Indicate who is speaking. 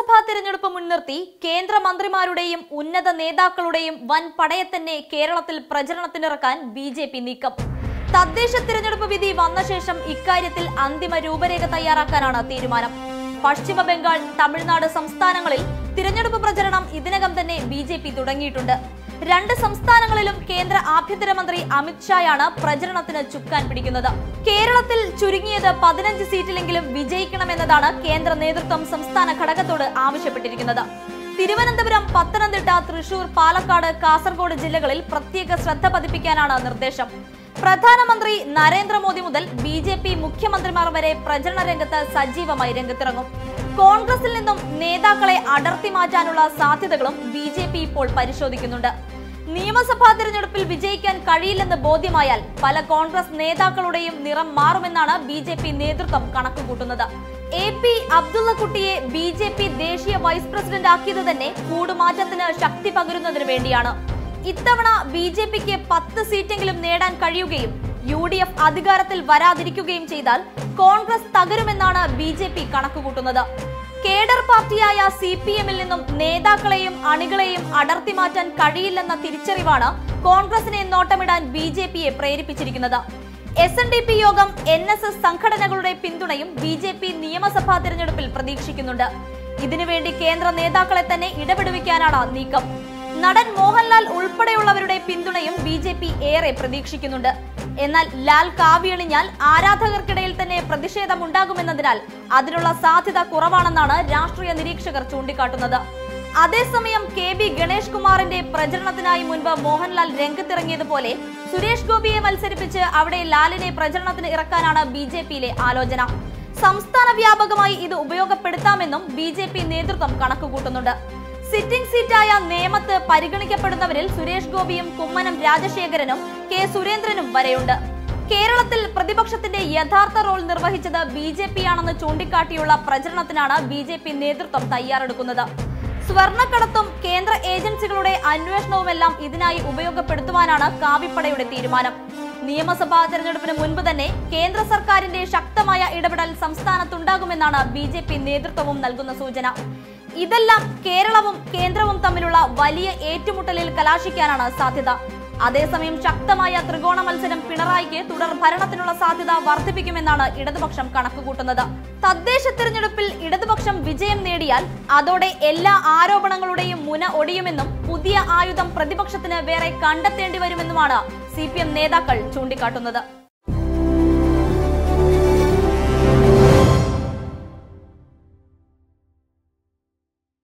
Speaker 1: നിയമസഭാ തിരഞ്ഞെടുപ്പ് മുൻനിർത്തി കേന്ദ്രമന്ത്രിമാരുടെയും ഉന്നത നേതാക്കളുടെയും വൻ പടയെ തന്നെ കേരളത്തിൽ പ്രചരണത്തിനിറക്കാൻ ബി ജെ പി നീക്കം തദ്ദേശ തിരഞ്ഞെടുപ്പ് വിധി വന്ന ശേഷം ഇക്കാര്യത്തിൽ അന്തിമ രൂപരേഖ തയ്യാറാക്കാനാണ് തീരുമാനം പശ്ചിമ ബംഗാൾ തമിഴ്നാട് സംസ്ഥാനങ്ങളിൽ തിരഞ്ഞെടുപ്പ് പ്രചരണം ഇതിനകം തന്നെ ബി ജെ പി തുടങ്ങിയിട്ടുണ്ട് രണ്ട് സംസ്ഥാനങ്ങളിലും കേന്ദ്ര ആഭ്യന്തരമന്ത്രി അമിത്ഷായാണ് പ്രചരണത്തിന് ചുക്കാൻ പിടിക്കുന്നത് കേരളത്തിൽ ചുരുങ്ങിയത് പതിനഞ്ച് സീറ്റിലെങ്കിലും വിജയിക്കണമെന്നതാണ് കേന്ദ്ര നേതൃത്വം സംസ്ഥാന ഘടകത്തോട് ആവശ്യപ്പെട്ടിരിക്കുന്നത് തിരുവനന്തപുരം പത്തനംതിട്ട തൃശൂർ പാലക്കാട് കാസർഗോഡ് ജില്ലകളിൽ പ്രത്യേക ശ്രദ്ധ പതിപ്പിക്കാനാണ് നിർദ്ദേശം പ്രധാനമന്ത്രി നരേന്ദ്രമോദി മുതൽ ബി ജെ പി മുഖ്യമന്ത്രിമാർ വരെ പ്രചരണ രംഗത്ത് സജീവമായി രംഗത്തിറങ്ങും കോൺഗ്രസിൽ നിന്നും നേതാക്കളെ അടർത്തി മാറ്റാനുള്ള സാധ്യതകളും ബി ജെ പി ഇപ്പോൾ പരിശോധിക്കുന്നുണ്ട് നിയമസഭാ തിരഞ്ഞെടുപ്പിൽ വിജയിക്കാൻ കഴിയില്ലെന്ന് ബോധ്യമായാൽ പല കോൺഗ്രസ് നേതാക്കളുടെയും നിറം മാറുമെന്നാണ് ബി ജെ പി നേതൃത്വം കണക്കുകൂട്ടുന്നത് എ പി അബ്ദുള്ളക്കുട്ടിയെ ബി ജെ പി ദേശീയ വൈസ് പ്രസിഡന്റ് ആക്കിയത് തന്നെ കൂടുമാറ്റത്തിന് ശക്തി പകരുന്നതിന് വേണ്ടിയാണ് ഇത്തവണ ബി ജെ പിക്ക് പത്ത് സീറ്റെങ്കിലും നേടാൻ കഴിയുകയും യു ഡി എഫ് അധികാരത്തിൽ വരാതിരിക്കുകയും ചെയ്താൽ കോൺഗ്രസ് തകരുമെന്നാണ് ബി ജെ പി കണക്കുകൂട്ടുന്നത് കേഡർ പാർട്ടിയായ സി പി എമ്മിൽ നിന്നും നേതാക്കളെയും അണികളെയും അടർത്തി മാറ്റാൻ കഴിയില്ലെന്ന തിരിച്ചറിവാണ് കോൺഗ്രസിനെ നോട്ടമിടാൻ ബി ജെ പിയെ പ്രേരിപ്പിച്ചിരിക്കുന്നത് എസ് എൻ ഡി പി യോഗം എൻ എസ് എസ് സംഘടനകളുടെ പിന്തുണയും ബി ജെ പി നിയമസഭാ തിരഞ്ഞെടുപ്പിൽ പ്രതീക്ഷിക്കുന്നുണ്ട് ഇതിനുവേണ്ടി കേന്ദ്ര നേതാക്കളെ തന്നെ ഇടപെടുവിക്കാനാണ് നീക്കം നടൻ മോഹൻലാൽ ഉൾപ്പെടെയുള്ളവരുടെ പിന്തുണയും ബി ജെ പി ഏറെ പ്രതീക്ഷിക്കുന്നുണ്ട് എന്നാൽ ലാൽ കാവ്യണിഞ്ഞാൽ ആരാധകർക്കിടയിൽ തന്നെ പ്രതിഷേധമുണ്ടാകുമെന്നതിനാൽ അതിനുള്ള സാധ്യത കുറവാണെന്നാണ് രാഷ്ട്രീയ നിരീക്ഷകർ ചൂണ്ടിക്കാട്ടുന്നത് അതേസമയം കെ ബി ഗണേഷ് കുമാറിന്റെ പ്രചരണത്തിനായി മുൻപ് മോഹൻലാൽ രംഗത്തിറങ്ങിയതുപോലെ സുരേഷ് ഗോപിയെ മത്സരിപ്പിച്ച് അവിടെ ലാലിനെ പ്രചരണത്തിന് ഇറക്കാനാണ് ബി ജെ പിയിലെ ആലോചന സംസ്ഥാന വ്യാപകമായി ഇത് ഉപയോഗപ്പെടുത്താമെന്നും ബി ജെ പി നേതൃത്വം കണക്കുകൂട്ടുന്നുണ്ട് സിറ്റിംഗ് സീറ്റായ നേമത്ത് പരിഗണിക്കപ്പെടുന്നവരിൽ സുരേഷ് ഗോപിയും കുമ്മനം രാജശേഖരനും കെ സുരേന്ദ്രനും വരെയുണ്ട് കേരളത്തിൽ പ്രതിപക്ഷത്തിന്റെ യഥാർത്ഥ റോൾ നിർവഹിച്ചത് ബി ജെ പി ആണെന്ന് ചൂണ്ടിക്കാട്ടിയുള്ള പ്രചരണത്തിനാണ് ബി ജെ പി നേതൃത്വം തയ്യാറെടുക്കുന്നത് സ്വർണ്ണക്കടത്തും കേന്ദ്ര ഏജൻസികളുടെ അന്വേഷണവുമെല്ലാം ഇതിനായി ഉപയോഗപ്പെടുത്തുവാനാണ് കാവിപ്പടയുടെ തീരുമാനം നിയമസഭാ തെരഞ്ഞെടുപ്പിന് മുൻപ് തന്നെ കേന്ദ്ര സർക്കാരിന്റെ ശക്തമായ ഇടപെടൽ സംസ്ഥാനത്തുണ്ടാകുമെന്നാണ് ബി ജെ പി നേതൃത്വവും നൽകുന്ന സൂചന ഇതെല്ലാം കേരളവും കേന്ദ്രവും തമ്മിലുള്ള വലിയ ഏറ്റുമുട്ടലിൽ കലാശിക്കാനാണ് സാധ്യത അതേസമയം ശക്തമായ ത്രികോണ മത്സരം പിണറായിക്ക് തുടർ ഭരണത്തിനുള്ള സാധ്യത വർദ്ധിപ്പിക്കുമെന്നാണ് ഇടതുപക്ഷം കണക്കുകൂട്ടുന്നത് തദ്ദേശ തിരഞ്ഞെടുപ്പിൽ ഇടതുപക്ഷം വിജയം നേടിയാൽ അതോടെ എല്ലാ ആരോപണങ്ങളുടെയും മുന ഒടിയുമെന്നും പുതിയ ആയുധം പ്രതിപക്ഷത്തിന് വേറെ കണ്ടെത്തേണ്ടി വരുമെന്നുമാണ് സി നേതാക്കൾ ചൂണ്ടിക്കാട്ടുന്നത്